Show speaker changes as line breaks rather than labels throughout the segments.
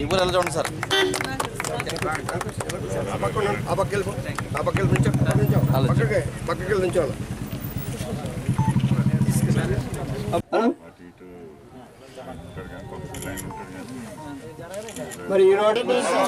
ఊరు ఎలా చూడండి సార్
ఆ పక్క ఉండండి. ఆ పక్క వెళ్ళిపో ఆ పక్క వెళ్ళి నుంచో నుంచో పక్కకి పక్కకి వెళ్ళి నుంచో మరి ఈనాడు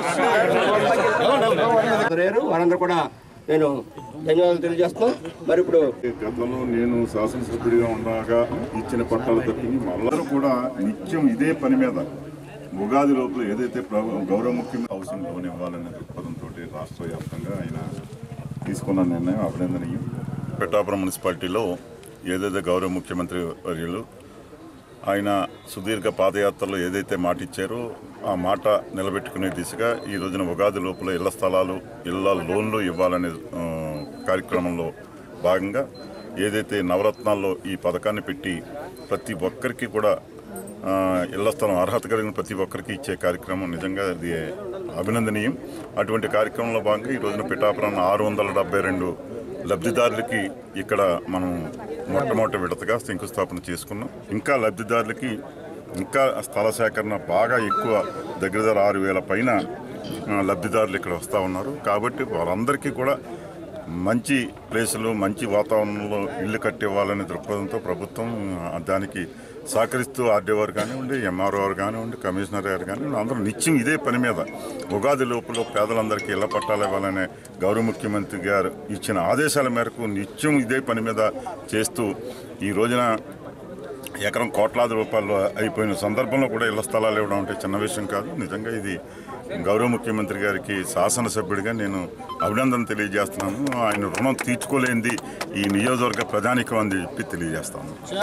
లేరు వారందరూ కూడా నేను ధన్యవాదాలు తెలియజేస్తున్నాను మరి ఇప్పుడు
గతంలో నేను శాసనసభ్యుడిగా ఉండగా ఇచ్చిన పట్టాలు తప్పింది మళ్ళీ కూడా నిత్యం ఇదే పని మీద ఉగాది లోపల ఏదైతే ప్రభు- గౌరవ ముఖ్యమంత్రి హౌసింగ్ లోన్ ఇవ్వాలనే దృక్పథంతో రాష్ట్ర వ్యాప్తంగా ఆయన తీసుకున్న నిర్ణయం అభినందనీయం పెట్టాపురం మున్సిపాలిటీలో ఏదైతే గౌరవ ముఖ్యమంత్రి వర్యులు ఆయన సుదీర్ఘ పాదయాత్రలో ఏదైతే మాట ఇచ్చారో ఆ మాట నిలబెట్టుకునే దిశగా ఈ రోజున ఉగాది లోపల ఇళ్ల స్థలాలు ఇళ్ల లోన్లు ఇవ్వాలనే ఆ, కార్యక్రమంలో భాగంగా ఏదైతే నవరత్నాల్లో ఈ పథకాన్ని పెట్టి ప్రతి ఒక్కరికి కూడా ఆ, ఇళ్ల స్థలం అర్హత కలిగిన ప్రతి ఒక్కరికి ఇచ్చే కార్యక్రమం నిజంగా అది అభినందనీయం అటువంటి కార్యక్రమంలో భాగంగా ఈ రోజున పిఠాపురం ఆరు వందల డెబ్బై రెండు లబ్ధిదారులకి ఇక్కడ మనం మొట్టమొదటి విడతగా శంకుస్థాపన చేసుకున్నాం ఇంకా లబ్ధిదారులకి ఇంకా స్థల సేకరణ బాగా ఎక్కువ దగ్గర దగ్గర ఆరు వేల పైన ఆ, లబ్ధిదారులు ఇక్కడ వస్తూ ఉన్నారు కాబట్టి వారందరికీ కూడా మంచి ప్లేసులు మంచి వాతావరణంలో ఇల్లు కట్టివ్వాలనే దృక్పథంతో ప్రభుత్వం ఆ, దానికి సహకరిస్తూ ఆర్డీ వారు కానివ్వండి ఎంఆర్ఓ గారు కానివ్వండి కమిషనర్ గారు కానివ్వండి అందరూ నిత్యం ఇదే పని మీద ఉగాది లోపల పేదలందరికీ ఇళ్ల పట్టాలు ఇవ్వాలనే గౌరవ ముఖ్యమంత్రి గారు ఇచ్చిన ఆదేశాల మేరకు నిత్యం ఇదే పని మీద చేస్తూ ఈ రోజున ఎకరం కోట్లాది రూపాయలు అయిపోయిన సందర్భంలో కూడా ఇళ్ల స్థలాలు ఇవ్వడం అంటే చిన్న విషయం కాదు నిజంగా ఇది గౌరవ ముఖ్యమంత్రి గారికి శాసనసభ్యుడిగా నేను అభినందన తెలియజేస్తున్నాను ఆయన రుణం తీర్చుకోలేనిది ఈ నియోజకవర్గ ప్రజానికం అని చెప్పి తెలియజేస్తాను